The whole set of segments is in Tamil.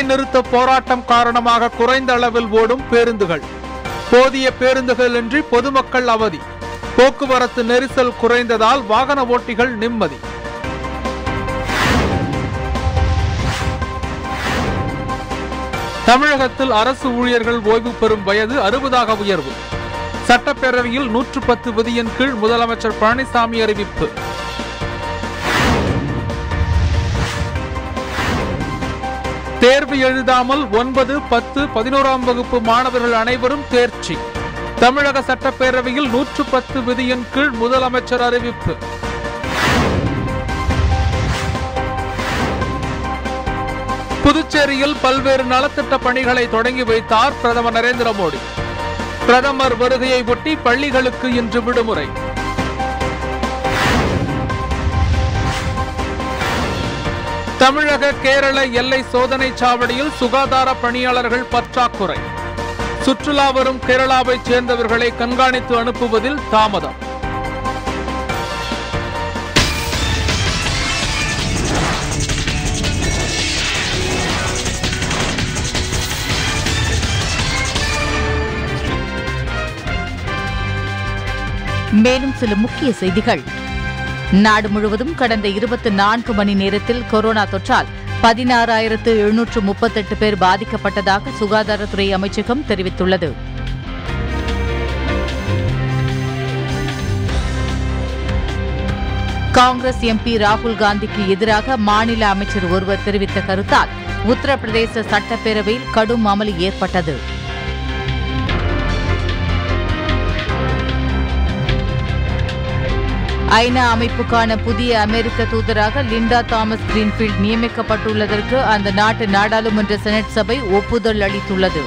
நிறுத்த போராட்டம் காரணமாக குறைந்த அளவில் ஓடும் பேருந்துகள் போதிய பேருந்துகளின்றி பொதுமக்கள் அவதி போக்குவரத்து நெரிசல் குறைந்ததால் வாகன ஓட்டிகள் நிம்மதி தமிழகத்தில் அரசு ஊழியர்கள் ஓய்வு பெறும் வயது அறுபதாக உயர்வு சட்டப்பேரவையில் நூற்று பத்து விதியின் கீழ் முதலமைச்சர் பழனிசாமி அறிவிப்பு தேர்வு எழுதாமல் ஒன்பது பத்து பதினோராம் வகுப்பு மாணவர்கள் அனைவரும் தேர்ச்சி தமிழக சட்டப்பேரவையில் நூற்று பத்து விதியின் கீழ் முதலமைச்சர் அறிவிப்பு புதுச்சேரியில் பல்வேறு நலத்திட்ட பணிகளை தொடங்கி வைத்தார் பிரதமர் நரேந்திர மோடி பிரதமர் வருகையை ஒட்டி பள்ளிகளுக்கு இன்று விடுமுறை தமிழக கேரள எல்லை சோதனை சாவடியில் சுகாதார பணியாளர்கள் பற்றாக்குறை சுற்றுலா வரும் கேரளாவைச் சேர்ந்தவர்களை கண்காணித்து அனுப்புவதில் தாமதம் மேலும் சில முக்கிய செய்திகள் நாடு முழுவதும் கடந்த இருபத்தி நான்கு மணி நேரத்தில் கொரோனா தொற்றால் பதினாறாயிரத்து எழுநூற்று முப்பத்தெட்டு பேர் பாதிக்கப்பட்டதாக சுகாதாரத்துறை அமைச்சகம் தெரிவித்துள்ளது காங்கிரஸ் எம்பி ராகுல் காந்திக்கு எதிராக மாநில அமைச்சர் ஒருவர் தெரிவித்த கருத்தால் உத்தரப்பிரதேச சட்டப்பேரவையில் கடும் அமளி ஏற்பட்டது ஐநா அமைப்புக்கான புதிய அமெரிக்க தூதராக லிண்டா தாமஸ் கிரீன்ஃபீல்ட் நியமிக்கப்பட்டுள்ளதற்கு அந்த நாட்டு நாடாளுமன்ற செனட் சபை ஒப்புதல் அளித்துள்ளது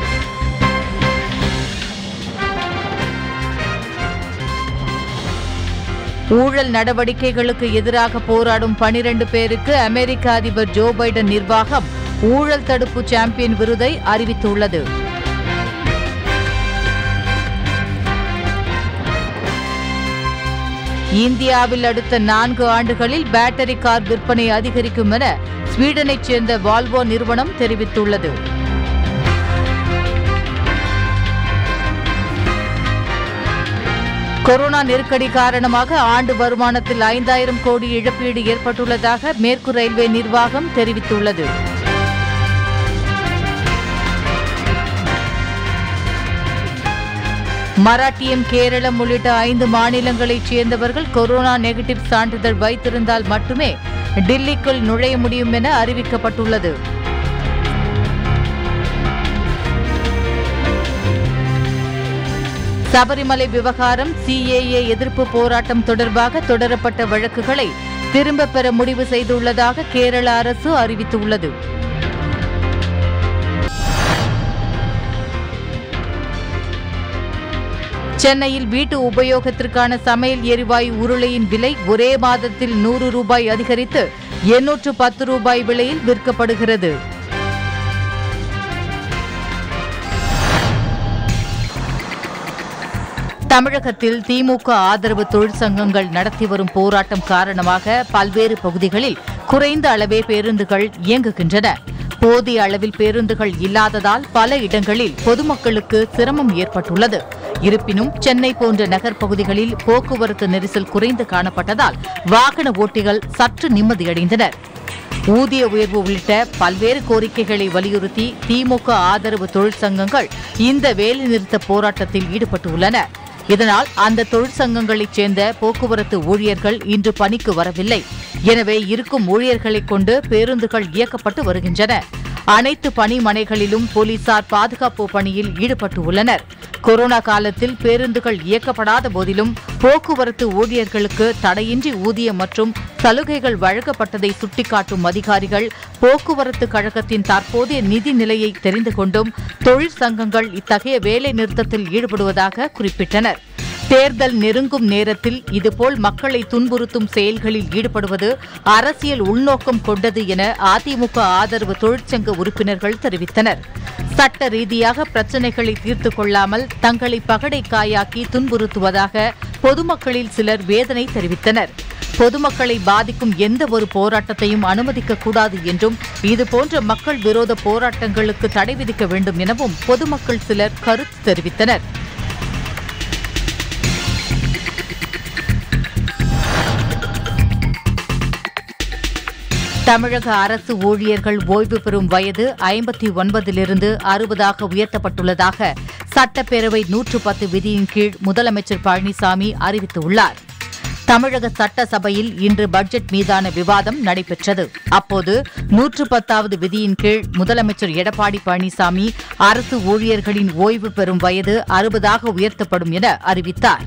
ஊழல் நடவடிக்கைகளுக்கு எதிராக போராடும் பனிரண்டு பேருக்கு அமெரிக்க அதிபர் ஜோ பைடன் நிர்வாகம் ஊழல் தடுப்பு சாம்பியன் விருதை அறிவித்துள்ளது இந்தியாவில் அடுத்த நான்கு ஆண்டுகளில் பேட்டரி கார் விற்பனை அதிகரிக்கும் என ஸ்வீடனைச் சேர்ந்த வால்வோ நிறுவனம் தெரிவித்துள்ளது கொரோனா நெருக்கடி காரணமாக ஆண்டு வருமானத்தில் ஐந்தாயிரம் கோடி இழப்பீடு ஏற்பட்டுள்ளதாக மேற்கு ரயில்வே நிர்வாகம் தெரிவித்துள்ளது மராட்டியம் கேரளம் உள்ளிட்ட ஐந்து மாநிலங்களைச் சேர்ந்தவர்கள் கொரோனா நெகட்டிவ் சான்றிதழ் வைத்திருந்தால் மட்டுமே டில்லிக்குள் நுழைய முடியும் என அறிவிக்கப்பட்டுள்ளது சபரிமலை விவகாரம் சிஏஏ எதிர்ப்பு போராட்டம் தொடர்பாக தொடரப்பட்ட வழக்குகளை திரும்பப் பெற முடிவு செய்துள்ளதாக கேரள அரசு அறிவித்துள்ளது சென்னையில் வீட்டு உபயோகத்திற்கான சமையல் எரிவாயு உருளையின் விலை ஒரே மாதத்தில் நூறு ரூபாய் அதிகரித்து எண்ணூற்று பத்து ரூபாய் விலையில் விற்கப்படுகிறது தமிழகத்தில் திமுக ஆதரவு தொழிற்சங்கங்கள் நடத்தி வரும் போராட்டம் காரணமாக பல்வேறு பகுதிகளில் குறைந்த அளவே பேருந்துகள் இயங்குகின்றன போதிய அளவில் பேருந்துகள் இல்லாததால் பல இடங்களில் பொதுமக்களுக்கு சிரமம் ஏற்பட்டுள்ளது இருப்பினும் சென்னை போன்ற நகர்ப்பகுதிகளில் போக்குவரத்து நெரிசல் குறைந்து காணப்பட்டதால் வாகன ஓட்டிகள் சற்று நிம்மதியடைந்தனர் ஊதிய உயர்வு உள்ளிட்ட பல்வேறு கோரிக்கைகளை வலியுறுத்தி திமுக ஆதரவு தொழிற்சங்கங்கள் இந்த வேலைநிறுத்த போராட்டத்தில் ஈடுபட்டுள்ளன இதனால் அந்த தொழிற்சங்கங்களைச் சேர்ந்த போக்குவரத்து ஊழியர்கள் இன்று பணிக்கு வரவில்லை எனவே இருக்கும் ஊழியர்களைக் கொண்டு பேருந்துகள் இயக்கப்பட்டு வருகின்றன அனைத்து பணிமனைகளிலும் போலீசார் பாதுகாப்பு பணியில் ஈடுபட்டு உள்ளனர் கொரோனா காலத்தில் பேருந்துகள் இயக்கப்படாத போதிலும் போக்குவரத்து ஊழியர்களுக்கு தடையின்றி ஊதியம் மற்றும் சலுகைகள் வழங்கப்பட்டதை சுட்டிக்காட்டும் அதிகாரிகள் போக்குவரத்து கழகத்தின் தற்போதைய நிதி நிலையை தெரிந்து கொண்டும் தொழிற்சங்கங்கள் இத்தகைய வேலை நிறுத்தத்தில் ஈடுபடுவதாக குறிப்பிட்டனர் தேர்தல் நெருங்கும் நேரத்தில் இதுபோல் மக்களை துன்புறுத்தும் செயல்களில் ஈடுபடுவது அரசியல் உள்நோக்கம் கொண்டது என அதிமுக ஆதரவு தொழிற்சங்க உறுப்பினர்கள் தெரிவித்தனர் சட்ட ரீதியாக பிரச்சினைகளை தீர்த்து கொள்ளாமல் தங்களை பகடை காயாக்கி துன்புறுத்துவதாக பொதுமக்களில் சிலர் வேதனை தெரிவித்தனர் பொதுமக்களை பாதிக்கும் எந்த ஒரு போராட்டத்தையும் அனுமதிக்க கூடாது என்றும் இதுபோன்ற மக்கள் விரோத போராட்டங்களுக்கு தடை விதிக்க வேண்டும் எனவும் பொதுமக்கள் சிலர் கருத்து தெரிவித்தனர் தமிழக அரசு ஊழியர்கள் ஓய்வு பெறும் வயது ஐம்பத்தி ஒன்பதிலிருந்து அறுபதாக உயர்த்தப்பட்டுள்ளதாக சட்டப்பேரவை நூற்று பத்து விதியின் கீழ் முதலமைச்சர் பழனிசாமி அறிவித்துள்ளார் தமிழக சட்டசபையில் இன்று பட்ஜெட் மீதான விவாதம் நடைபெற்றது அப்போது நூற்று பத்தாவது விதியின் கீழ் முதலமைச்சர் எடப்பாடி பழனிசாமி அரசு ஊழியர்களின் ஓய்வு பெறும் வயது அறுபதாக உயர்த்தப்படும் என அறிவித்தார்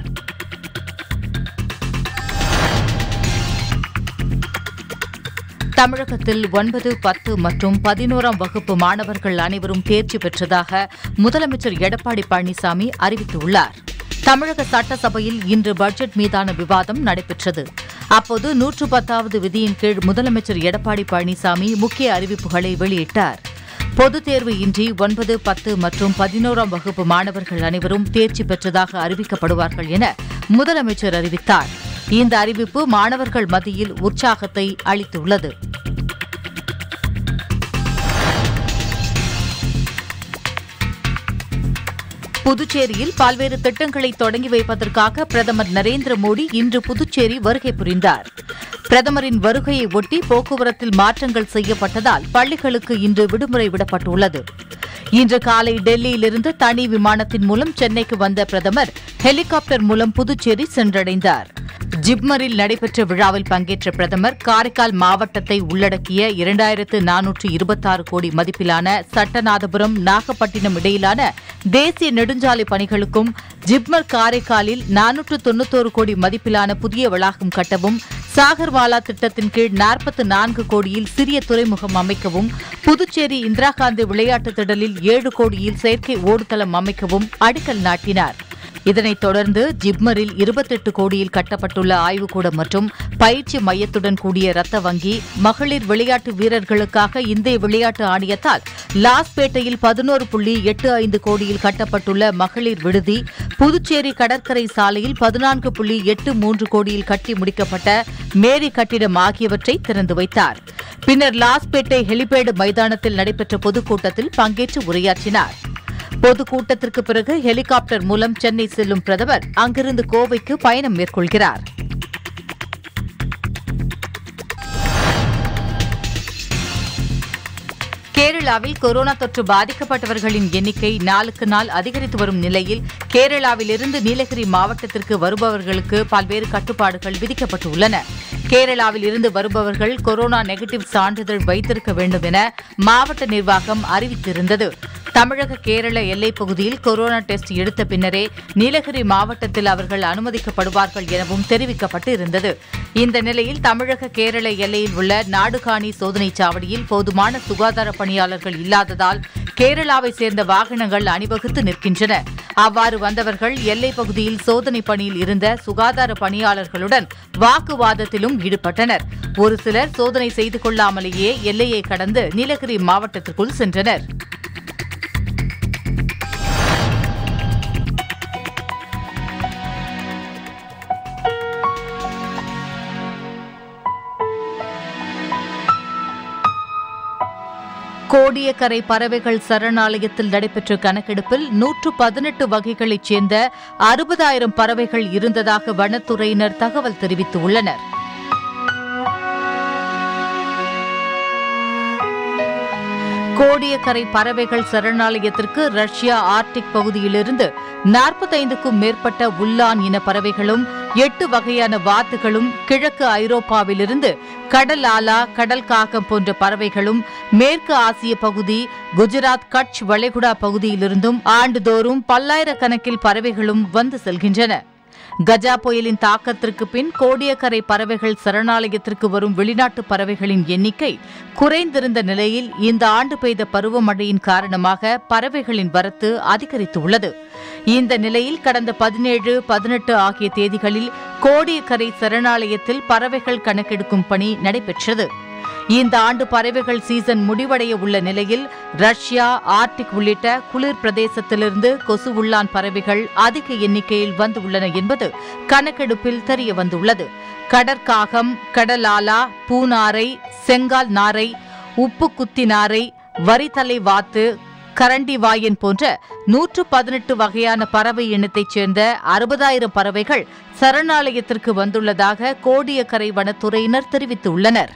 தமிழகத்தில் ஒன்பது பத்து மற்றும் பதினோராம் வகுப்பு மாணவர்கள் அனைவரும் தேர்ச்சி பெற்றதாக முதலமைச்சர் எடப்பாடி பழனிசாமி அறிவித்துள்ளார் தமிழக சட்டசபையில் இன்று பட்ஜெட் மீதான விவாதம் நடைபெற்றது அப்போது நூற்று பத்தாவது விதியின் கீழ் முதலமைச்சர் எடப்பாடி பழனிசாமி முக்கிய அறிவிப்புகளை வெளியிட்டார் பொதுத் தேர்வு இன்றி ஒன்பது பத்து மற்றும் பதினோராம் வகுப்பு மாணவர்கள் அனைவரும் தேர்ச்சி பெற்றதாக அறிவிக்கப்படுவார்கள் என முதலமைச்சர் அறிவித்தார் இந்த அறிவிப்பு மாணவர்கள் மத்தியில் உற்சாகத்தை அளித்துள்ளது புதுச்சேரியில் பல்வேறு திட்டங்களை தொடங்கி வைப்பதற்காக பிரதமர் நரேந்திர மோடி இன்று புதுச்சேரி வருகை புரிந்தார் பிரதமரின் வருகையை ஒட்டி போக்குவரத்தில் மாற்றங்கள் செய்யப்பட்டதால் பள்ளிகளுக்கு இன்று விடுமுறை விடப்பட்டுள்ளது இன்று காலை டெல்லியிலிருந்து தனி விமானத்தின் மூலம் சென்னைக்கு வந்த பிரதமர் ஹெலிகாப்டர் மூலம் புதுச்சேரி சென்றடைந்தார் ஜிப்மரில் நடைபெற்ற விழாவில் பங்கேற்ற பிரதமர் காரைக்கால் மாவட்டத்தை உள்ளடக்கிய இரண்டாயிரத்து நானூற்று இருபத்தாறு கோடி மதிப்பிலான சட்டநாதபுரம் நாகப்பட்டினம் இடையிலான தேசிய நெடுஞ்சாலை பணிகளுக்கும் ஜிப்மர் காரைக்காலில் நானூற்று தொன்னூத்தோரு கோடி மதிப்பிலான புதிய வளாகம் கட்டவும் சாகர்வாலா திட்டத்தின் கீழ் நாற்பத்து நான்கு கோடியில் சிறிய துறைமுகம் அமைக்கவும் புதுச்சேரி இந்திரா காந்தி விளையாட்டுத் திடலில் ஏழு கோடியில் செயற்கை ஓடுதளம் அமைக்கவும் அடிக்கல் நாட்டினார் இதனைத் தொடர்ந்து ஜிப்மரில் இருபத்தெட்டு கோடியில் கட்டப்பட்டுள்ள ஆய்வுக்கூடம் மற்றும் பயிற்சி மையத்துடன் கூடிய ரத்த வங்கி மகளிர் விளையாட்டு வீரர்களுக்காக இந்திய விளையாட்டு ஆணையத்தால் லாஸ்பேட்டையில் பதினோரு புள்ளி எட்டு ஐந்து கோடியில் கட்டப்பட்டுள்ள மகளிர் விடுதி புதுச்சேரி கடற்கரை சாலையில் பதினான்கு புள்ளி எட்டு மூன்று கோடியில் கட்டி முடிக்கப்பட்ட மேரி கட்டிடம் ஆகியவற்றை திறந்து வைத்தார் பின்னர் லாஸ்பேட்டை ஹெலிபேடு மைதானத்தில் நடைபெற்ற பொதுக்கூட்டத்தில் பங்கேற்று உரையாற்றினார் பொதுக்கூட்டத்திற்கு பிறகு ஹெலிகாப்டர் மூலம் சென்னை செல்லும் பிரதமர் அங்கிருந்து கோவைக்கு பயணம் மேற்கொள்கிறார் கேரளாவில் கொரோனா தொற்று பாதிக்கப்பட்டவர்களின் எண்ணிக்கை நாளுக்கு நாள் அதிகரித்து வரும் நிலையில் கேரளாவிலிருந்து நீலகிரி மாவட்டத்திற்கு வருபவர்களுக்கு பல்வேறு கட்டுப்பாடுகள் விதிக்கப்பட்டுள்ளன கேரளாவில் இருந்து வருபவர்கள் கொரோனா நெகட்டிவ் சான்றிதழ் வைத்திருக்க வேண்டும் என மாவட்ட நிர்வாகம் அறிவித்திருந்தது தமிழக கேரள எல்லைப் பகுதியில் கொரோனா டெஸ்ட் எடுத்த பின்னரே நீலகிரி மாவட்டத்தில் அவர்கள் அனுமதிக்கப்படுவார்கள் எனவும் தெரிவிக்கப்பட்டு இருந்தது இந்த நிலையில் தமிழக கேரள எல்லையில் உள்ள நாடுகாணி சோதனைச் சாவடியில் போதுமான சுகாதார பணியாளர்கள் இல்லாததால் கேரளாவை சேர்ந்த வாகனங்கள் அணிவகுத்து நிற்கின்றன அவ்வாறு வந்தவர்கள் எல்லைப் பகுதியில் சோதனை பணியில் இருந்த சுகாதார பணியாளர்களுடன் வாக்குவாதத்திலும் ஈடுபட்டனர் ஒரு சிலர் சோதனை செய்து கொள்ளாமலேயே எல்லையை கடந்து நீலகிரி மாவட்டத்திற்குள் சென்றனர் கோடியக்கரை பறவைகள் சரணாலயத்தில் நடைபெற்ற கணக்கெடுப்பில் நூற்று பதினெட்டு வகைகளைச் சேர்ந்த அறுபதாயிரம் பறவைகள் இருந்ததாக வனத்துறையினர் தகவல் தெரிவித்துள்ளனர் கோடியக்கரை பறவைகள் சரணாலயத்திற்கு ரஷ்யா ஆர்டிக் பகுதியிலிருந்து நாற்பத்தைந்துக்கும் மேற்பட்ட உல்லான் இன பறவைகளும் எட்டு வகையான வாத்துகளும் கிழக்கு ஐரோப்பாவிலிருந்து கடல் ஆலா கடல் காகம் போன்ற பறவைகளும் மேற்கு ஆசிய பகுதி குஜராத் கட்ச் வளைகுடா பகுதியிலிருந்தும் ஆண்டுதோறும் பல்லாயிரக்கணக்கில் பறவைகளும் வந்து செல்கின்றன கஜா புயலின் தாக்கத்திற்கு பின் கோடியக்கரை பறவைகள் சரணாலயத்திற்கு வரும் வெளிநாட்டு பறவைகளின் எண்ணிக்கை குறைந்திருந்த நிலையில் இந்த ஆண்டு பெய்த பருவமழையின் காரணமாக பறவைகளின் வரத்து அதிகரித்துள்ளது இந்த நிலையில் கடந்த பதினேழு பதினெட்டு ஆகிய தேதிகளில் கோடியக்கரை சரணாலயத்தில் பறவைகள் கணக்கெடுக்கும் பணி நடைபெற்றது இந்த ஆண்டு பறவைகள் சீசன் முடிவடைய உள்ள நிலையில் ரஷ்யா ஆர்டிக் உள்ளிட்ட குளிர் பிரதேசத்திலிருந்து கொசு உள்ளான் பறவைகள் அதிக எண்ணிக்கையில் வந்துள்ளன என்பது கணக்கெடுப்பில் தெரிய வந்துள்ளது கடற்காகம் கடலாலா பூநாரை செங்கால் நாரை உப்பு குத்தி நாரை வரித்தலை வாத்து கரண்டிவாயன் போன்ற நூற்று பதினெட்டு வகையான பறவை இனத்தைச் சேர்ந்த அறுபதாயிரம் பறவைகள் சரணாலயத்திற்கு வந்துள்ளதாக கோடியக்கரை வனத்துறையினர் தெரிவித்துள்ளனர்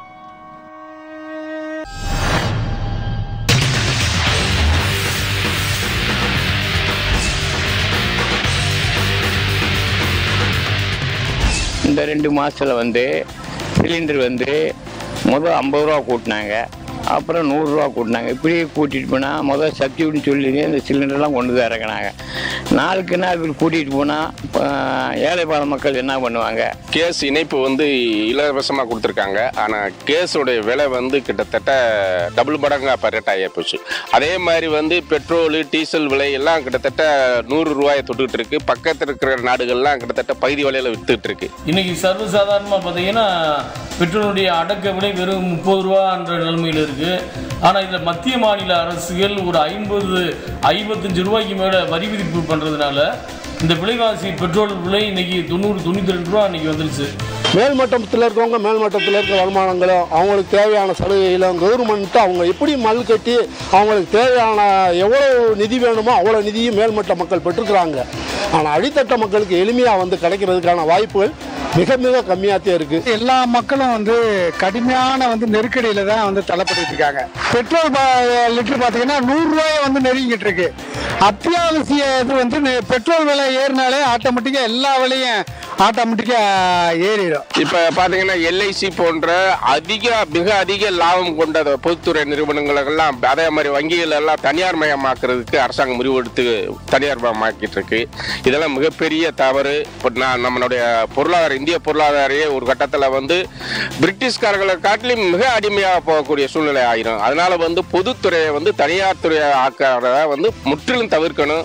இந்த ரெண்டு மாதத்தில் வந்து சிலிண்டர் வந்து முதல் ஐம்பது ரூபா கூட்டினாங்க அப்புறம் நூறுரூவா கூட்டினாங்க இப்படியே கூட்டிகிட்டு போனால் முதல் சப்சிடின்னு சொல்லி இந்த சிலிண்டர்லாம் கொண்டு தான் இறக்குனாங்க நாளுக்கு நாள் இப்படி கூட்டிகிட்டு போனால் ஏழை பால மக்கள் என்ன பண்ணுவாங்க கேஸ் இணைப்பு வந்து இலவசமாக கொடுத்துருக்காங்க ஆனால் கேஸோடைய விலை வந்து கிட்டத்தட்ட டபுள் மடங்காக இப்போ ரேட் ஆகி போச்சு அதே மாதிரி வந்து பெட்ரோலு டீசல் விலை எல்லாம் கிட்டத்தட்ட நூறு ரூபாயை தொட்டுக்கிட்டு இருக்கு பக்கத்தில் இருக்கிற நாடுகள்லாம் கிட்டத்தட்ட பகுதி விலையில் வித்துக்கிட்டு இருக்கு இன்னைக்கு சர்வசாதாரணமாக பார்த்தீங்கன்னா பெட்ரோலுடைய அடக்க விலை வெறும் முப்பது ரூபான்ற நிலைமையில் இருக்குது ஆனால் இதில் மத்திய மாநில அரசுகள் ஒரு ஐம்பது ஐம்பத்தஞ்சு ரூபாய்க்கு மேலே வரி விதிப்பு பண்ணுறதுனால இந்த விலைவாசி பெட்ரோல் விலை இன்னைக்கு தொண்ணூறு தொண்ணூற்றி ரெண்டு ரூபா இன்னைக்கு வந்துருச்சு மேல்மட்டத்தில் இருக்கவங்க மேல்மட்டத்தில் இருக்கிற வருமானங்களும் அவங்களுக்கு தேவையான சலுகைகளும் கவர்மெண்ட்டு அவங்க எப்படி மல் கட்டி அவங்களுக்கு தேவையான எவ்வளோ நிதி வேணுமோ அவ்வளோ நிதியும் மேல்மட்ட மக்கள் பெற்றுக்கிறாங்க ஆனால் அடித்தட்ட மக்களுக்கு எளிமையாக வந்து கிடைக்கிறதுக்கான வாய்ப்புகள் மிக மிக கம்மியாகத்தே இருக்குது எல்லா மக்களும் வந்து கடுமையான வந்து நெருக்கடியில தான் வந்து தள்ளப்பட்டு இருக்காங்க பெட்ரோல் பா- லிட்டர் பார்த்தீங்கன்னா நூறு ரூபாயை வந்து நெருங்கிட்டு இருக்கு அத்தியாவசிய இது வந்து நெ- பெட்ரோல் விலை ஏறினாலே ஆட்டோமேட்டிக்கா எல்லா விலையும் ஆட்டோமேட்டிக்கா ஏறிடும் இப்போ பார்த்தீங்கன்னா எல்ஐசி போன்ற அதிக மிக அதிக லாபம் கொண்ட அந்த பொதுத்துறை நிறுவனங்களெல்லாம் அதே மாதிரி வங்கிகள் எல்லாம் தனியார் மயமாக்குறதுக்கு அரசாங்கம் முடிவெடுத்து தனியார் மயமாக்கிட்டு இருக்கு இதெல்லாம் மிகப்பெரிய தவறு இப்போ நான் நம்மளுடைய பொருளாதார இந்திய பொருளாதாரையே ஒரு கட்டத்தில் வந்து பிரிட்டிஷ்காரர்களை காட்டிலும் மிக அடிமையாக போகக்கூடிய சூழ்நிலை ஆயிரும் அதனால வந்து பொதுத்துறையை வந்து தனியார் துறையை ஆக்கிறத வந்து முற்றிலும் தவிர்க்கணும்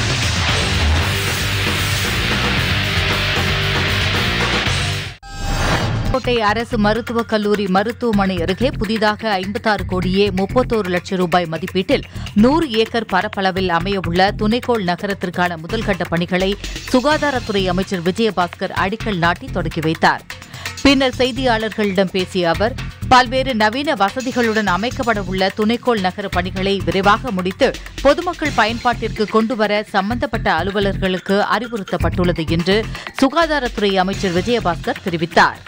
கோட்டை அரசு மருத்துவக் கல்லூரி மருத்துவமனை அருகே புதிதாக ஐம்பத்தாறு கோடியே முப்பத்தோரு லட்சம் ரூபாய் மதிப்பீட்டில் நூறு ஏக்கர் பரப்பளவில் அமையவுள்ள துணைக்கோள் நகரத்திற்கான முதல்கட்ட பணிகளை சுகாதாரத்துறை அமைச்சர் விஜயபாஸ்கர் அடிக்கல் நாட்டி தொடங்கி வைத்தார் பின்னர் செய்தியாளர்களிடம் பேசிய அவர் பல்வேறு நவீன வசதிகளுடன் அமைக்கப்பட உள்ள துணைக்கோள் நகர பணிகளை விரைவாக முடித்து பொதுமக்கள் பயன்பாட்டிற்கு கொண்டுவர சம்பந்தப்பட்ட அலுவலர்களுக்கு அறிவுறுத்தப்பட்டுள்ளது என்று சுகாதாரத்துறை அமைச்சர் விஜயபாஸ்கர் தெரிவித்தார்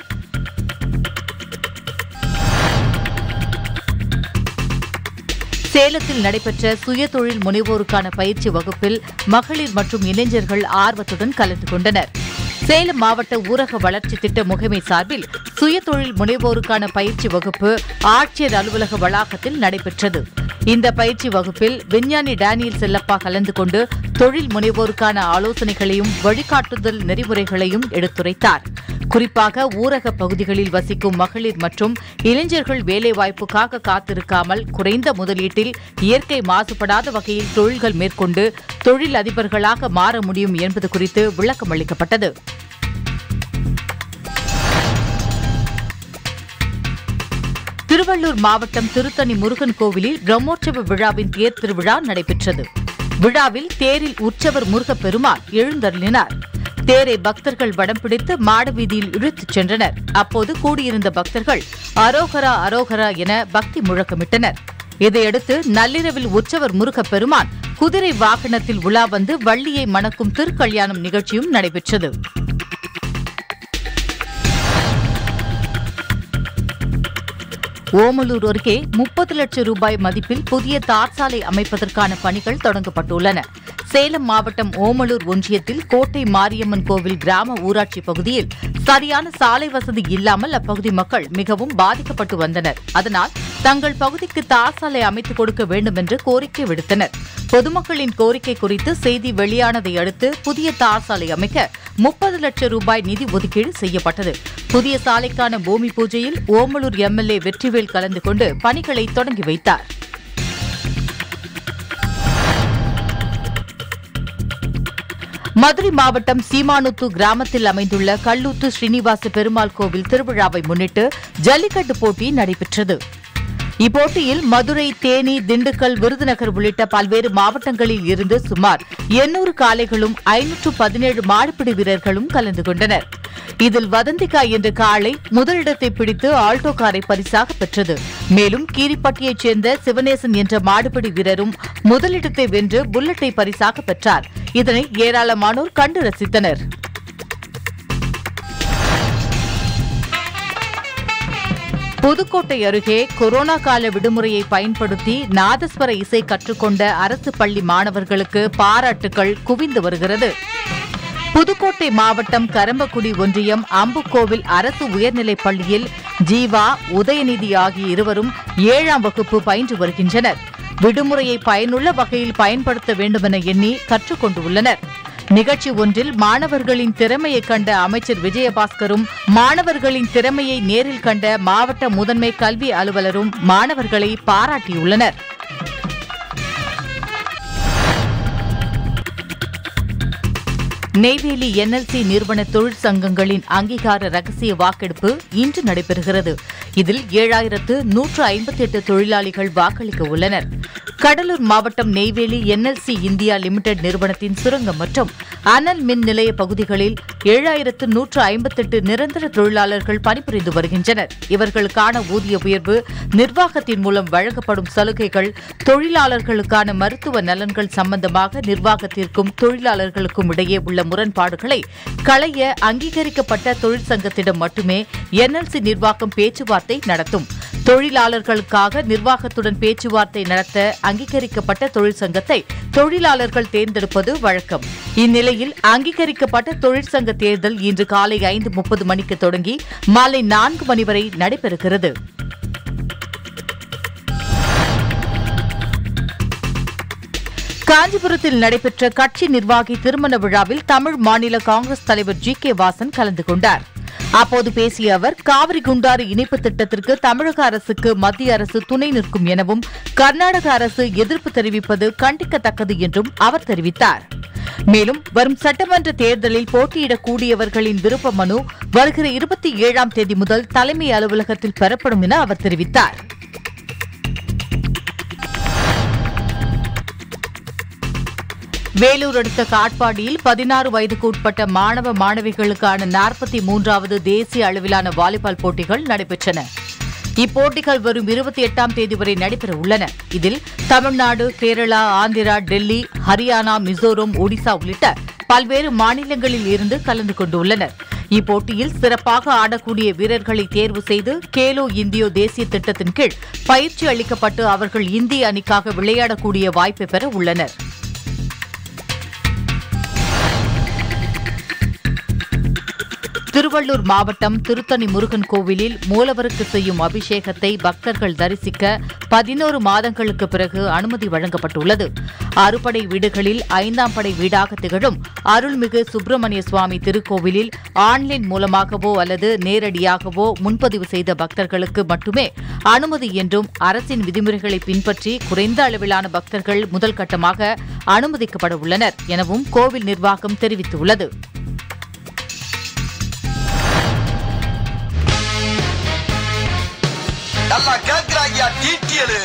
சேலத்தில் நடைபெற்ற சுயதொழில் முனைவோருக்கான பயிற்சி வகுப்பில் மகளிர் மற்றும் இளைஞர்கள் ஆர்வத்துடன் கலந்து கொண்டனர் சேலம் மாவட்ட ஊரக வளர்ச்சி திட்ட முகமை சார்பில் சுயதொழில் முனைவோருக்கான பயிற்சி வகுப்பு ஆட்சியர் அலுவலக வளாகத்தில் நடைபெற்றது இந்த பயிற்சி வகுப்பில் விஞ்ஞானி டேனியல் செல்லப்பா கலந்து கொண்டு தொழில் முனைவோருக்கான ஆலோசனைகளையும் வழிகாட்டுதல் நெறிமுறைகளையும் எடுத்துரைத்தார் குறிப்பாக ஊரக பகுதிகளில் வசிக்கும் மகளிர் மற்றும் இளைஞர்கள் வேலைவாய்ப்புக்காக காத்திருக்காமல் குறைந்த முதலீட்டில் இயற்கை மாசுபடாத வகையில் தொழில்கள் மேற்கொண்டு தொழில் அதிபர்களாக மாற முடியும் என்பது குறித்து விளக்கம் அளிக்கப்பட்டது திருவள்ளூர் மாவட்டம் திருத்தணி முருகன் கோவிலில் பிரம்மோற்சவ விழாவின் தேர் திருவிழா நடைபெற்றது விழாவில் தேரில் உற்சவர் முருகப்பெருமான் எழுந்தருளினார் தேரை பக்தர்கள் வடம் பிடித்து மாடவீதியில் இழுத்துச் சென்றனர் அப்போது கூடியிருந்த பக்தர்கள் அரோகரா அரோகரா என பக்தி முழக்கமிட்டனர் இதையடுத்து நள்ளிரவில் உற்சவர் முருகப்பெருமான் குதிரை வாகனத்தில் உலா வந்து வள்ளியை மணக்கும் திருக்கல்யாணம் நிகழ்ச்சியும் நடைபெற்றது ஓமலூர் அருகே முப்பது லட்சம் ரூபாய் மதிப்பில் புதிய தார் சாலை அமைப்பதற்கான பணிகள் தொடங்கப்பட்டுள்ளன சேலம் மாவட்டம் ஓமலூர் ஒன்றியத்தில் கோட்டை மாரியம்மன் கோவில் கிராம ஊராட்சி பகுதியில் சரியான சாலை வசதி இல்லாமல் அப்பகுதி மக்கள் மிகவும் பாதிக்கப்பட்டு வந்தனர் அதனால் தங்கள் பகுதிக்கு தார் சாலை அமைத்துக் கொடுக்க வேண்டும் என்று கோரிக்கை விடுத்தனர் பொதுமக்களின் கோரிக்கை குறித்து செய்தி வெளியானதை அடுத்து புதிய தார் சாலை அமைக்க முப்பது லட்சம் ரூபாய் நிதி ஒதுக்கீடு செய்யப்பட்டது புதிய சாலைக்கான பூமி பூஜையில் ஓமலூர் எம்எல்ஏ வெற்றிவேல் கலந்து கொண்டு பணிகளை தொடங்கி வைத்தார் மதுரை மாவட்டம் சீமானுத்து கிராமத்தில் அமைந்துள்ள கல்லூத்து ஸ்ரீனிவாச பெருமாள் கோவில் திருவிழாவை முன்னிட்டு ஜல்லிக்கட்டு போட்டி நடைபெற்றது இப்போட்டியில் மதுரை தேனி திண்டுக்கல் விருதுநகர் உள்ளிட்ட பல்வேறு மாவட்டங்களில் இருந்து சுமார் எண்ணூறு காளைகளும் ஐநூற்று பதினேழு மாடுபிடி வீரர்களும் கலந்து கொண்டனர் இதில் வதந்திகா என்ற காளை முதலிடத்தை பிடித்து ஆல்டோ காரை பரிசாக பெற்றது மேலும் கீரிப்பட்டியைச் சேர்ந்த சிவனேசன் என்ற மாடுபிடி வீரரும் முதலிடத்தை வென்று புல்லட்டை பரிசாக பெற்றார் இதனை ஏராளமானோர் கண்டு ரசித்தனர் புதுக்கோட்டை அருகே கொரோனா கால விடுமுறையை பயன்படுத்தி நாதஸ்வர இசை கற்றுக்கொண்ட அரசு பள்ளி மாணவர்களுக்கு பாராட்டுகள் குவிந்து வருகிறது புதுக்கோட்டை மாவட்டம் கரம்பக்குடி ஒன்றியம் அம்புக்கோவில் அரசு உயர்நிலைப் பள்ளியில் ஜீவா உதயநிதி ஆகிய இருவரும் ஏழாம் வகுப்பு பயின்று வருகின்றனர் விடுமுறையை பயனுள்ள வகையில் பயன்படுத்த வேண்டுமென எண்ணி கற்றுக்கொண்டுள்ளனர் நிகழ்ச்சி ஒன்றில் மாணவர்களின் திறமையை கண்ட அமைச்சர் விஜயபாஸ்கரும் மாணவர்களின் திறமையை நேரில் கண்ட மாவட்ட முதன்மை கல்வி அலுவலரும் மாணவர்களை பாராட்டியுள்ளனர் நெய்வேலி என்எல்சி நிறுவன தொழிற்சங்கங்களின் அங்கீகார ரகசிய வாக்கெடுப்பு இன்று நடைபெறுகிறது இதில் ஏழாயிரத்து நூற்று ஐம்பத்தி எட்டு தொழிலாளிகள் வாக்களிக்க உள்ளனர் கடலூர் மாவட்டம் நெய்வேலி என்எல்சி இந்தியா லிமிடெட் நிறுவனத்தின் சுரங்கம் மற்றும் அனல் மின் நிலைய பகுதிகளில் ஏழாயிரத்து நூற்று ஐம்பத்தெட்டு நிரந்தர தொழிலாளர்கள் பணிபுரிந்து வருகின்றனர் இவர்களுக்கான ஊதிய உயர்வு நிர்வாகத்தின் மூலம் வழங்கப்படும் சலுகைகள் தொழிலாளர்களுக்கான மருத்துவ நலன்கள் சம்பந்தமாக நிர்வாகத்திற்கும் தொழிலாளர்களுக்கும் இடையே உள்ள முரண்பாடுகளை களைய அங்கீகரிக்கப்பட்ட தொழிற்சங்கத்திடம் மட்டுமே என்எல்சி நிர்வாகம் பேச்சுவார்த்தை நடத்தும் தொழிலாளர்களுக்காக நிர்வாகத்துடன் பேச்சுவார்த்தை நடத்த அங்கீகரிக்கப்பட்ட தொழிற்சங்கத்தை தொழிலாளர்கள் தேர்ந்தெடுப்பது வழக்கம் இந்நிலையில் அங்கீகரிக்கப்பட்ட தொழிற்சங்க தேர்தல் இன்று காலை ஐந்து முப்பது மணிக்கு தொடங்கி மாலை நான்கு மணி வரை நடைபெறுகிறது காஞ்சிபுரத்தில் நடைபெற்ற கட்சி நிர்வாகி திருமண விழாவில் தமிழ் மாநில காங்கிரஸ் தலைவர் ஜி கே வாசன் கலந்து கொண்டார் அப்போது பேசிய அவர் காவிரி குண்டாறு இணைப்பு திட்டத்திற்கு தமிழக அரசுக்கு மத்திய அரசு துணை நிற்கும் எனவும் கர்நாடக அரசு எதிர்ப்பு தெரிவிப்பது கண்டிக்கத்தக்கது என்றும் அவர் தெரிவித்தார் மேலும் வரும் சட்டமன்ற தேர்தலில் போட்டியிடக்கூடியவர்களின் விருப்ப மனு வருகிற இருபத்தி ஏழாம் தேதி முதல் தலைமை அலுவலகத்தில் பெறப்படும் என அவர் தெரிவித்தார் வேலூர் அடுத்த காட்பாடியில் பதினாறு வயதுக்கு உட்பட்ட மாணவ மாணவிகளுக்கான நாற்பத்தி மூன்றாவது தேசிய அளவிலான வாலிபால் போட்டிகள் நடைபெற்றன இப்போட்டிகள் வரும் இருபத்தி எட்டாம் தேதி வரை நடைபெற உள்ளன இதில் தமிழ்நாடு கேரளா ஆந்திரா டெல்லி ஹரியானா மிசோரம் ஒடிசா உள்ளிட்ட பல்வேறு மாநிலங்களில் இருந்து கலந்து கொண்டுள்ளனர் இப்போட்டியில் சிறப்பாக ஆடக்கூடிய வீரர்களை தேர்வு செய்து கேலோ இந்தியோ தேசிய திட்டத்தின் கீழ் பயிற்சி அளிக்கப்பட்டு அவர்கள் இந்திய அணிக்காக விளையாடக்கூடிய வாய்ப்பை பெற உள்ளனர் திருவள்ளூர் மாவட்டம் திருத்தணி முருகன் கோவிலில் மூலவருக்கு செய்யும் அபிஷேகத்தை பக்தர்கள் தரிசிக்க பதினோரு மாதங்களுக்கு பிறகு அனுமதி வழங்கப்பட்டுள்ளது அறுபடை வீடுகளில் ஐந்தாம் படை வீடாக திகழும் அருள்மிகு சுப்பிரமணிய சுவாமி திருக்கோவிலில் ஆன்லைன் மூலமாகவோ அல்லது நேரடியாகவோ முன்பதிவு செய்த பக்தர்களுக்கு மட்டுமே அனுமதி என்றும் அரசின் விதிமுறைகளை பின்பற்றி குறைந்த அளவிலான பக்தர்கள் முதல் கட்டமாக அனுமதிக்கப்பட உள்ளனர் எனவும் கோவில் நிர்வாகம் தெரிவித்துள்ளது நல்லா கேக்குறாங்கயா டீட்டியலு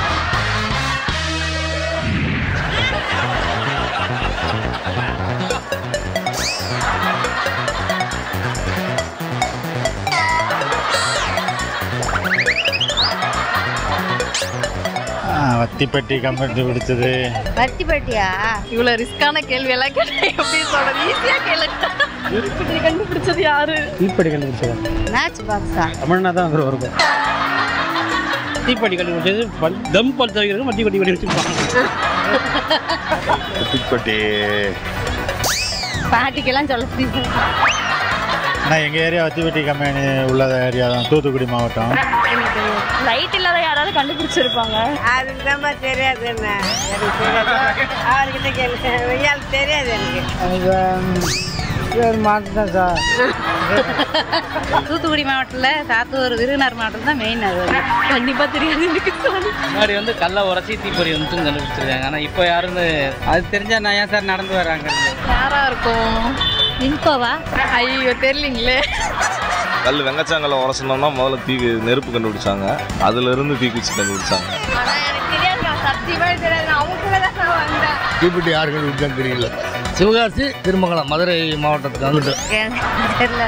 வத்திப்பட்டி கம்பெனி பிடிச்சது பத்தி பட்டியா இவ்வளோ ரிஸ்கான கேள்வி எல்லாம் கேட்டா எப்படி சொல்றது ஈஸியா கேளுங்க இப்படி கண்டுபிடிச்சது யாரு தீப்பெட்டி கண்டுபிடிச்சதா மேட்ச் பாக்ஸா தமிழ்னா தான் வந்து வரும் தீப்பெட்டி கண்டுபிடிச்சது பல் தம் பல் தவிர்க்கிறது மட்டி கொட்டி கொட்டி வச்சுருப்பாங்க வத்திப்பட்டி பாட்டிக்கெல்லாம் சொல்ல முடியும் ஆனால் எங்கள் ஏரியா வத்திப்பட்டி கம்பெனி உள்ள ஏரியா தான் தூத்துக்குடி மாவட்டம் எனக்கு லைட் இல்லாத யாராவது கண்டுபிடிச்சிருப்பாங்க அதுக்கு தான் தெரியாது என்ன எனக்கு தெரியாது அவர்கிட்ட கேளு எனக்கு தெரியாது எனக்கு பேர் மாட்டேன் சார் தூத்துக்குடி மாவட்டத்தில் சாத்தூர் விருதுநகர் மாவட்டம் தான் மெயின் அது கண்டிப்பாக தெரியாது எனக்கு முன்னாடி வந்து கல்லை உரைச்சி தீப்பொறி வந்து கண்டுபிடிச்சிருக்காங்க ஆனால் இப்போ யாருன்னு அது தெரிஞ்சா நான் ஏன் சார் நடந்து வராங்க யாரா இருக்கும் இன்கோவா ஐயோ தெரியலீங்களே கல் வெங்கச்சாங்கல்ல உரசணும்னா முதல்ல தீ நெருப்பு கண்டுபிடிச்சாங்க அதுல இருந்து தீக்குச்சி கண்டுபிடிச்சாங்க ஆனா எனக்கு தெரியாது சத்தியமா தெரியாது அவங்க தான் நான் வந்தேன் தீப்பெட்டி யார் கண்டுபிடிச்சான்னு தெரியல சிவகாசி திருமங்கலம் மதுரை மாவட்டத்துக்கு அங்கிட்டு தெரியல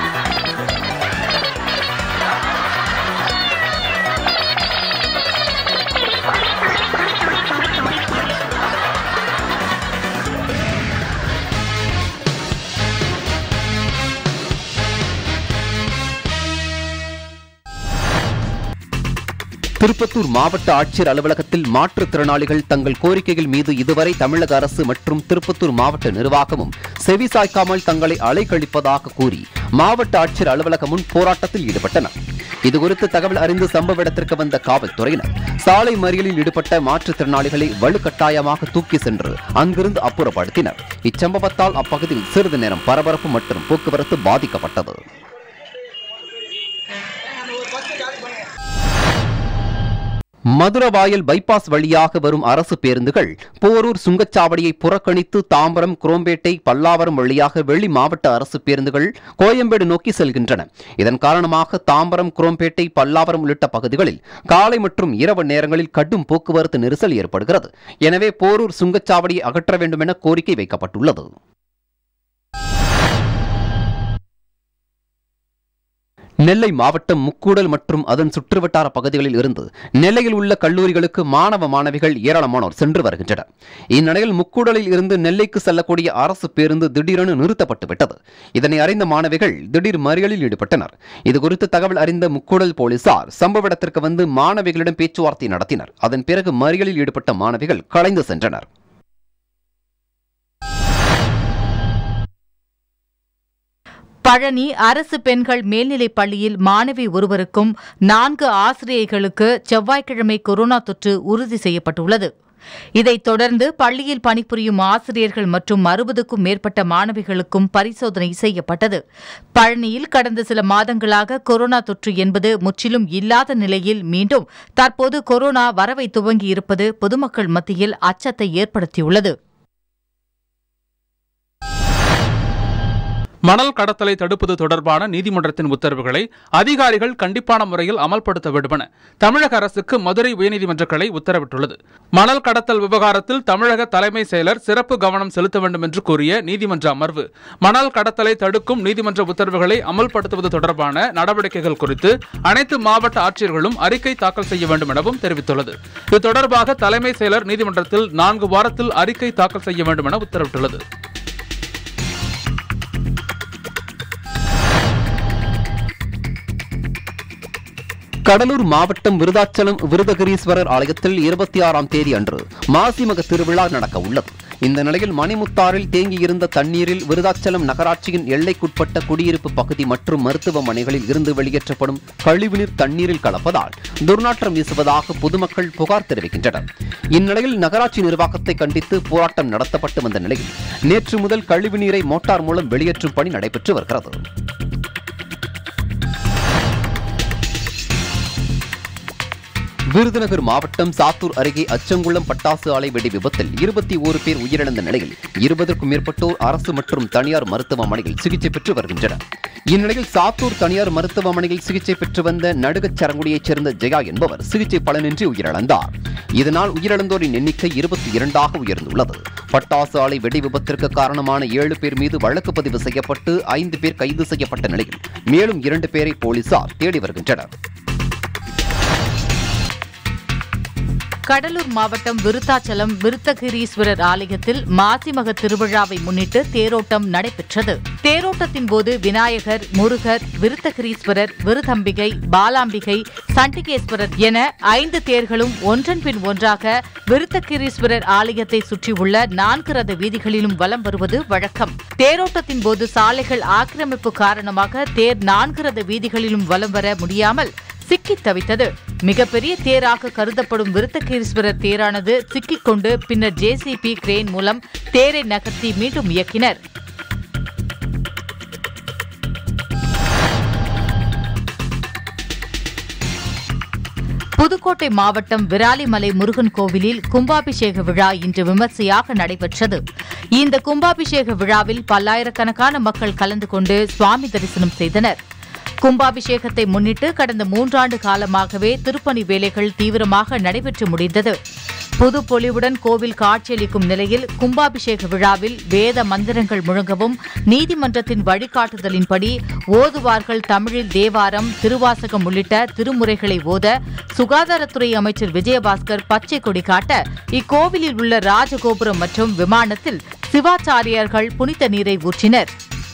திருப்பத்தூர் மாவட்ட ஆட்சியர் அலுவலகத்தில் மாற்றுத்திறனாளிகள் தங்கள் கோரிக்கைகள் மீது இதுவரை தமிழக அரசு மற்றும் திருப்பத்தூர் மாவட்ட நிர்வாகமும் செவிசாய்க்காமல் தங்களை அலைக்கழிப்பதாக கூறி மாவட்ட ஆட்சியர் அலுவலகம் முன் போராட்டத்தில் ஈடுபட்டனர் இதுகுறித்து தகவல் அறிந்து சம்பவ இடத்திற்கு வந்த காவல்துறையினர் சாலை மறியலில் ஈடுபட்ட மாற்றுத்திறனாளிகளை வலுக்கட்டாயமாக தூக்கி சென்று அங்கிருந்து அப்புறப்படுத்தினர் இச்சம்பவத்தால் அப்பகுதியில் சிறிது நேரம் பரபரப்பு மற்றும் போக்குவரத்து பாதிக்கப்பட்டது மதுரவாயல் பைபாஸ் வழியாக வரும் அரசு பேருந்துகள் போரூர் சுங்கச்சாவடியை புறக்கணித்து தாம்பரம் குரோம்பேட்டை பல்லாவரம் வழியாக வெளி மாவட்ட அரசு பேருந்துகள் கோயம்பேடு நோக்கி செல்கின்றன இதன் காரணமாக தாம்பரம் குரோம்பேட்டை பல்லாவரம் உள்ளிட்ட பகுதிகளில் காலை மற்றும் இரவு நேரங்களில் கடும் போக்குவரத்து நெரிசல் ஏற்படுகிறது எனவே போரூர் சுங்கச்சாவடியை அகற்ற வேண்டும் என கோரிக்கை வைக்கப்பட்டுள்ளது நெல்லை மாவட்டம் முக்கூடல் மற்றும் அதன் சுற்றுவட்டார பகுதிகளில் இருந்து நெல்லையில் உள்ள கல்லூரிகளுக்கு மாணவ மாணவிகள் ஏராளமானோர் சென்று வருகின்றனர் இந்நிலையில் முக்கூடலில் இருந்து நெல்லைக்கு செல்லக்கூடிய அரசு பேருந்து திடீரென நிறுத்தப்பட்டு விட்டது இதனை அறிந்த மாணவிகள் திடீர் மறியலில் ஈடுபட்டனர் இதுகுறித்து தகவல் அறிந்த முக்கூடல் போலீசார் சம்பவ இடத்திற்கு வந்து மாணவிகளிடம் பேச்சுவார்த்தை நடத்தினர் அதன் பிறகு மறியலில் ஈடுபட்ட மாணவிகள் கலைந்து சென்றனர் பழனி அரசு பெண்கள் மேல்நிலைப் பள்ளியில் மாணவி ஒருவருக்கும் நான்கு ஆசிரியர்களுக்கு செவ்வாய்க்கிழமை கொரோனா தொற்று உறுதி செய்யப்பட்டுள்ளது இதைத் தொடர்ந்து பள்ளியில் பணிபுரியும் ஆசிரியர்கள் மற்றும் அறுபதுக்கும் மேற்பட்ட மாணவிகளுக்கும் பரிசோதனை செய்யப்பட்டது பழனியில் கடந்த சில மாதங்களாக கொரோனா தொற்று என்பது முற்றிலும் இல்லாத நிலையில் மீண்டும் தற்போது கொரோனா வரவை துவங்கியிருப்பது பொதுமக்கள் மத்தியில் அச்சத்தை ஏற்படுத்தியுள்ளது மணல் கடத்தலை தடுப்பது தொடர்பான நீதிமன்றத்தின் உத்தரவுகளை அதிகாரிகள் கண்டிப்பான முறையில் அமல்படுத்த வேண்டுமென தமிழக அரசுக்கு மதுரை உயர்நீதிமன்ற கிளை உத்தரவிட்டுள்ளது மணல் கடத்தல் விவகாரத்தில் தமிழக தலைமை செயலர் சிறப்பு கவனம் செலுத்த வேண்டும் என்று கூறிய நீதிமன்ற அமர்வு மணல் கடத்தலை தடுக்கும் நீதிமன்ற உத்தரவுகளை அமல்படுத்துவது தொடர்பான நடவடிக்கைகள் குறித்து அனைத்து மாவட்ட ஆட்சியர்களும் அறிக்கை தாக்கல் செய்ய வேண்டும் எனவும் தெரிவித்துள்ளது இது தொடர்பாக தலைமை செயலர் நீதிமன்றத்தில் நான்கு வாரத்தில் அறிக்கை தாக்கல் செய்ய வேண்டும் என உத்தரவிட்டுள்ளது கடலூர் மாவட்டம் விருதாச்சலம் விருதகிரீஸ்வரர் ஆலயத்தில் இருபத்தி ஆறாம் தேதி அன்று மாசிமக திருவிழா நடக்க உள்ளது இந்த நிலையில் மணிமுத்தாறில் தேங்கியிருந்த தண்ணீரில் விருதாச்சலம் நகராட்சியின் எல்லைக்குட்பட்ட குடியிருப்பு பகுதி மற்றும் மருத்துவமனைகளில் இருந்து வெளியேற்றப்படும் கழிவுநீர் தண்ணீரில் கலப்பதால் துர்நாற்றம் வீசுவதாக பொதுமக்கள் புகார் தெரிவிக்கின்றனர் இந்நிலையில் நகராட்சி நிர்வாகத்தை கண்டித்து போராட்டம் நடத்தப்பட்டு வந்த நிலையில் நேற்று முதல் கழிவுநீரை மோட்டார் மூலம் வெளியேற்றும் பணி நடைபெற்று வருகிறது விருதுநகர் மாவட்டம் சாத்தூர் அருகே அச்சங்குளம் பட்டாசு ஆலை வெடி விபத்தில் இருபத்தி ஓரு பேர் உயிரிழந்த நிலையில் இருபதற்கும் மேற்பட்டோர் அரசு மற்றும் தனியார் மருத்துவமனையில் சிகிச்சை பெற்று வருகின்றனர் இந்நிலையில் சாத்தூர் தனியார் மருத்துவமனையில் சிகிச்சை பெற்று வந்த நடுகச்சரங்குடியைச் சேர்ந்த ஜெயா என்பவர் சிகிச்சை பலனின்றி உயிரிழந்தார் இதனால் உயிரிழந்தோரின் எண்ணிக்கை இருபத்தி இரண்டாக உயர்ந்துள்ளது பட்டாசு ஆலை வெடி விபத்திற்கு காரணமான ஏழு பேர் மீது வழக்கு பதிவு செய்யப்பட்டு ஐந்து பேர் கைது செய்யப்பட்ட நிலையில் மேலும் இரண்டு பேரை போலீசார் தேடி வருகின்றனர் கடலூர் மாவட்டம் விருத்தாச்சலம் விருத்தகிரீஸ்வரர் ஆலயத்தில் மாசிமக திருவிழாவை முன்னிட்டு தேரோட்டம் நடைபெற்றது தேரோட்டத்தின் போது விநாயகர் முருகர் விருத்தகிரீஸ்வரர் விருதம்பிகை பாலாம்பிகை சண்டிகேஸ்வரர் என ஐந்து தேர்களும் ஒன்றன் பின் ஒன்றாக விருத்தகிரீஸ்வரர் ஆலயத்தை சுற்றியுள்ள நான்கு ரத வீதிகளிலும் வலம் வருவது வழக்கம் தேரோட்டத்தின் போது சாலைகள் ஆக்கிரமிப்பு காரணமாக தேர் நான்கு ரத வீதிகளிலும் வலம் வர முடியாமல் சிக்கித் தவித்தது மிகப்பெரிய தேராக கருதப்படும் விருத்தகீஸ்வரர் தேரானது சிக்கிக்கொண்டு பின்னர் ஜேசிபி கிரேன் மூலம் தேரை நகர்த்தி மீண்டும் இயக்கினர் புதுக்கோட்டை மாவட்டம் விராலிமலை முருகன் கோவிலில் கும்பாபிஷேக விழா இன்று விமர்சையாக நடைபெற்றது இந்த கும்பாபிஷேக விழாவில் பல்லாயிரக்கணக்கான மக்கள் கலந்து கொண்டு சுவாமி தரிசனம் செய்தனர் கும்பாபிஷேகத்தை முன்னிட்டு கடந்த மூன்றாண்டு காலமாகவே திருப்பணி வேலைகள் தீவிரமாக நடைபெற்று முடிந்தது புது பொலிவுடன் கோவில் காட்சியளிக்கும் நிலையில் கும்பாபிஷேக விழாவில் வேத மந்திரங்கள் முழங்கவும் நீதிமன்றத்தின் வழிகாட்டுதலின்படி ஓதுவார்கள் தமிழில் தேவாரம் திருவாசகம் உள்ளிட்ட திருமுறைகளை ஓத சுகாதாரத்துறை அமைச்சர் விஜயபாஸ்கர் பச்சை கொடி காட்ட இக்கோவிலில் உள்ள ராஜகோபுரம் மற்றும் விமானத்தில் சிவாச்சாரியார்கள் புனித நீரை ஊற்றினர்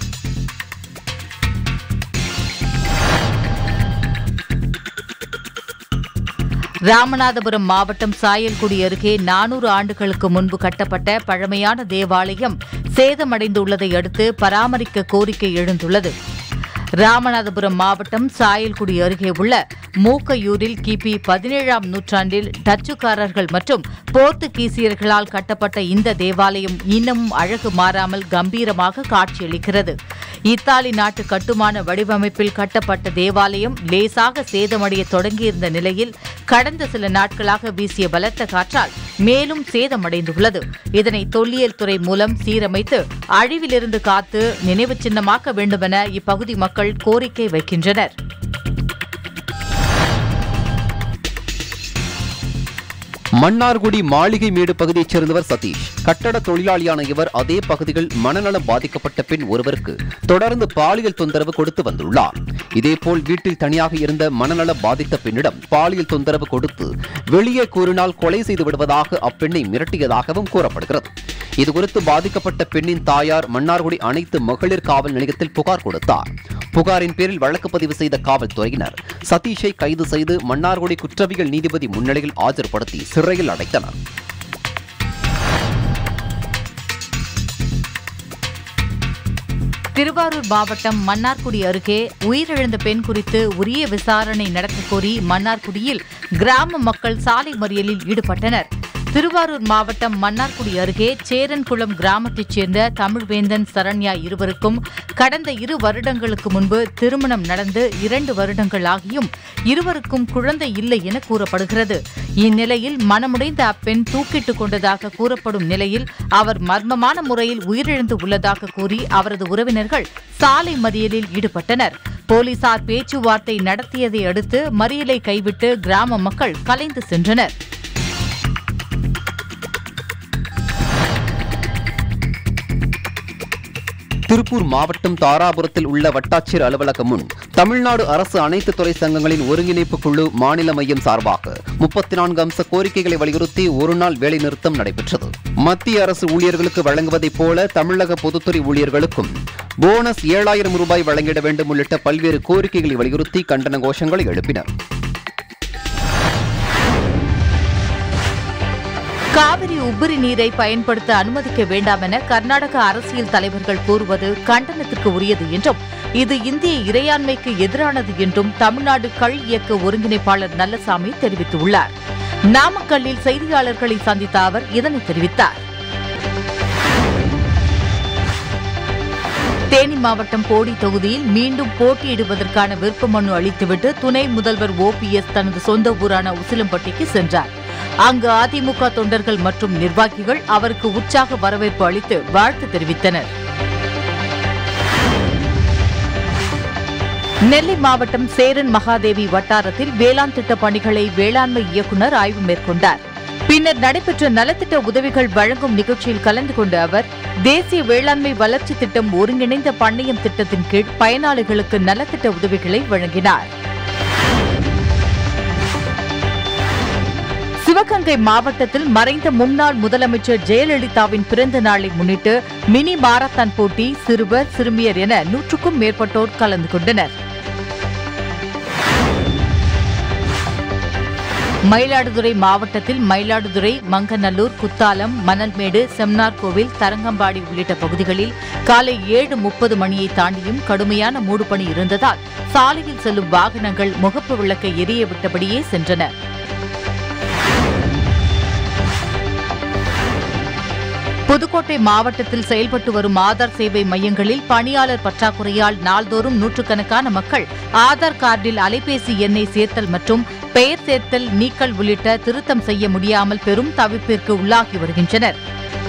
ராமநாதபுரம் மாவட்டம் சாயல்குடி அருகே நானூறு ஆண்டுகளுக்கு முன்பு கட்டப்பட்ட பழமையான தேவாலயம் சேதமடைந்துள்ளதை அடுத்து பராமரிக்க கோரிக்கை எழுந்துள்ளது ராமநாதபுரம் மாவட்டம் சாயல்குடி அருகே உள்ள மூக்கையூரில் கிபி பதினேழாம் நூற்றாண்டில் டச்சுக்காரர்கள் மற்றும் போர்த்துகீசியர்களால் கட்டப்பட்ட இந்த தேவாலயம் இன்னமும் அழகு மாறாமல் கம்பீரமாக காட்சியளிக்கிறது இத்தாலி நாட்டு கட்டுமான வடிவமைப்பில் கட்டப்பட்ட தேவாலயம் லேசாக சேதமடைய தொடங்கியிருந்த நிலையில் கடந்த சில நாட்களாக வீசிய பலத்த காற்றால் மேலும் சேதமடைந்துள்ளது இதனை தொல்லியல் துறை மூலம் சீரமைத்து அழிவிலிருந்து காத்து நினைவு சின்னமாக்க வேண்டுமென இப்பகுதி மக்கள் கோரிக்கை வைக்கின்றனர் மன்னார்குடி மாளிகை மேடு பகுதியைச் சேர்ந்தவர் சதீஷ் கட்டட தொழிலாளியான இவர் அதே பகுதியில் மனநலம் பாதிக்கப்பட்ட பெண் ஒருவருக்கு தொடர்ந்து பாலியல் தொந்தரவு கொடுத்து வந்துள்ளார் இதேபோல் வீட்டில் தனியாக இருந்த மனநல பாதித்த பெண்ணிடம் பாலியல் தொந்தரவு கொடுத்து வெளியே கூறினால் கொலை செய்து விடுவதாக அப்பெண்ணை மிரட்டியதாகவும் கூறப்படுகிறது இதுகுறித்து பாதிக்கப்பட்ட பெண்ணின் தாயார் மன்னார்குடி அனைத்து மகளிர் காவல் நிலையத்தில் புகார் கொடுத்தார் புகாரின் பேரில் வழக்கு பதிவு செய்த காவல்துறையினர் சதீஷை கைது செய்து மன்னார்குடி குற்றவியல் நீதிபதி முன்னிலையில் ஆஜர்படுத்தி சிறையில் அடைத்தனர் திருவாரூர் மாவட்டம் மன்னார்குடி அருகே உயிரிழந்த பெண் குறித்து உரிய விசாரணை நடத்தக் கோரி மன்னார்குடியில் கிராம மக்கள் சாலை மறியலில் ஈடுபட்டனர் திருவாரூர் மாவட்டம் மன்னார்குடி அருகே சேரன்குளம் கிராமத்தைச் சேர்ந்த தமிழ்வேந்தன் சரண்யா இருவருக்கும் கடந்த இரு வருடங்களுக்கு முன்பு திருமணம் நடந்து இரண்டு வருடங்கள் ஆகியும் இருவருக்கும் குழந்தை இல்லை என கூறப்படுகிறது இந்நிலையில் மனமுடைந்த அப்பெண் தூக்கிட்டுக் கொண்டதாக கூறப்படும் நிலையில் அவர் மர்மமான முறையில் உயிரிழந்து உள்ளதாக கூறி அவரது உறவினர்கள் சாலை மறியலில் ஈடுபட்டனர் போலீசார் பேச்சுவார்த்தை நடத்தியதை அடுத்து மறியலை கைவிட்டு கிராம மக்கள் கலைந்து சென்றனர் திருப்பூர் மாவட்டம் தாராபுரத்தில் உள்ள வட்டாட்சியர் அலுவலகம் முன் தமிழ்நாடு அரசு அனைத்து துறை சங்கங்களின் ஒருங்கிணைப்பு குழு மாநில மையம் சார்பாக முப்பத்தி நான்கு அம்ச கோரிக்கைகளை வலியுறுத்தி ஒருநாள் வேலைநிறுத்தம் நடைபெற்றது மத்திய அரசு ஊழியர்களுக்கு வழங்குவதைப் போல தமிழக பொதுத்துறை ஊழியர்களுக்கும் போனஸ் ஏழாயிரம் ரூபாய் வழங்கிட வேண்டும் உள்ளிட்ட பல்வேறு கோரிக்கைகளை வலியுறுத்தி கண்டன கோஷங்களை எழுப்பினர் காவிரி உபரி நீரை பயன்படுத்த அனுமதிக்க வேண்டாம் என கர்நாடக அரசியல் தலைவர்கள் கூறுவது கண்டனத்திற்கு உரியது என்றும் இது இந்திய இறையாண்மைக்கு எதிரானது என்றும் தமிழ்நாடு கள் இயக்க ஒருங்கிணைப்பாளர் நல்லசாமி தெரிவித்துள்ளார் நாமக்கல்லில் செய்தியாளர்களை சந்தித்த அவர் இதனை தெரிவித்தார் தேனி மாவட்டம் போடி தொகுதியில் மீண்டும் போட்டியிடுவதற்கான விருப்ப மனு அளித்துவிட்டு துணை முதல்வர் ஓபிஎஸ் தனது சொந்த ஊரான உசிலம்பட்டிக்கு சென்றார் அங்கு அதிமுக தொண்டர்கள் மற்றும் நிர்வாகிகள் அவருக்கு உற்சாக வரவேற்பு அளித்து வாழ்த்து தெரிவித்தனர் நெல்லை மாவட்டம் சேரன் மகாதேவி வட்டாரத்தில் வேளாண் திட்ட பணிகளை வேளாண்மை இயக்குநர் ஆய்வு மேற்கொண்டார் பின்னர் நடைபெற்ற நலத்திட்ட உதவிகள் வழங்கும் நிகழ்ச்சியில் கலந்து கொண்ட அவர் தேசிய வேளாண்மை வளர்ச்சி திட்டம் ஒருங்கிணைந்த பண்ணையம் திட்டத்தின் கீழ் பயனாளிகளுக்கு நலத்திட்ட உதவிகளை வழங்கினார் சிவகங்கை மாவட்டத்தில் மறைந்த முன்னாள் முதலமைச்சர் ஜெயலலிதாவின் பிறந்த நாளை முன்னிட்டு மினி மாரத்தான் போட்டி சிறுவர் சிறுமியர் என நூற்றுக்கும் மேற்பட்டோர் கலந்து கொண்டனர் மயிலாடுதுறை மாவட்டத்தில் மயிலாடுதுறை மங்கநல்லூர் குத்தாலம் மணல்மேடு செம்னார்கோவில் தரங்கம்பாடி உள்ளிட்ட பகுதிகளில் காலை ஏழு முப்பது மணியை தாண்டியும் கடுமையான மூடுபனி இருந்ததால் சாலையில் செல்லும் வாகனங்கள் முகப்பு விளக்கை எரிய விட்டபடியே சென்றன புதுக்கோட்டை மாவட்டத்தில் செயல்பட்டு வரும் ஆதார் சேவை மையங்களில் பணியாளர் பற்றாக்குறையால் நாள்தோறும் நூற்றுக்கணக்கான மக்கள் ஆதார் கார்டில் அலைபேசி எண்ணை சேர்த்தல் மற்றும் பெயர் சேர்த்தல் நீக்கல் உள்ளிட்ட திருத்தம் செய்ய முடியாமல் பெரும் தவிப்பிற்கு உள்ளாகி வருகின்றனர்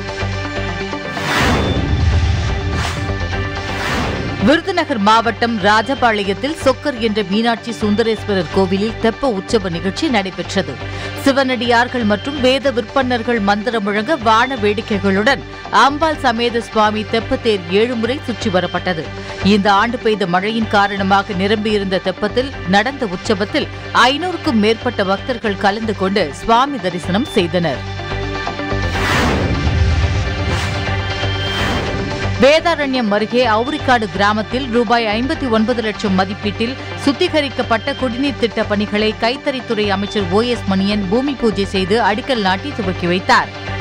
விருதுநகர் மாவட்டம் ராஜபாளையத்தில் சொக்கர் என்ற மீனாட்சி சுந்தரேஸ்வரர் கோவிலில் தெப்ப உற்சவ நிகழ்ச்சி நடைபெற்றது சிவனடியார்கள் மற்றும் வேத விற்பன்னர்கள் மந்திரம் முழங்க வான வேடிக்கைகளுடன் அம்பாள் சமேத சுவாமி தெப்பத்தேர் ஏழு முறை சுற்றி வரப்பட்டது இந்த ஆண்டு பெய்த மழையின் காரணமாக நிரம்பியிருந்த தெப்பத்தில் நடந்த உற்சவத்தில் ஐநூறுக்கும் மேற்பட்ட பக்தர்கள் கலந்து கொண்டு சுவாமி தரிசனம் செய்தனர் வேதாரண்யம் அருகே அவுரிக்காடு கிராமத்தில் ரூபாய் ஐம்பத்தி ஒன்பது லட்சம் மதிப்பீட்டில் சுத்திகரிக்கப்பட்ட குடிநீர் திட்ட பணிகளை கைத்தறித்துறை அமைச்சர் ஓ எஸ் மணியன் பூமி பூஜை செய்து அடிக்கல் நாட்டி துவக்கி வைத்தார்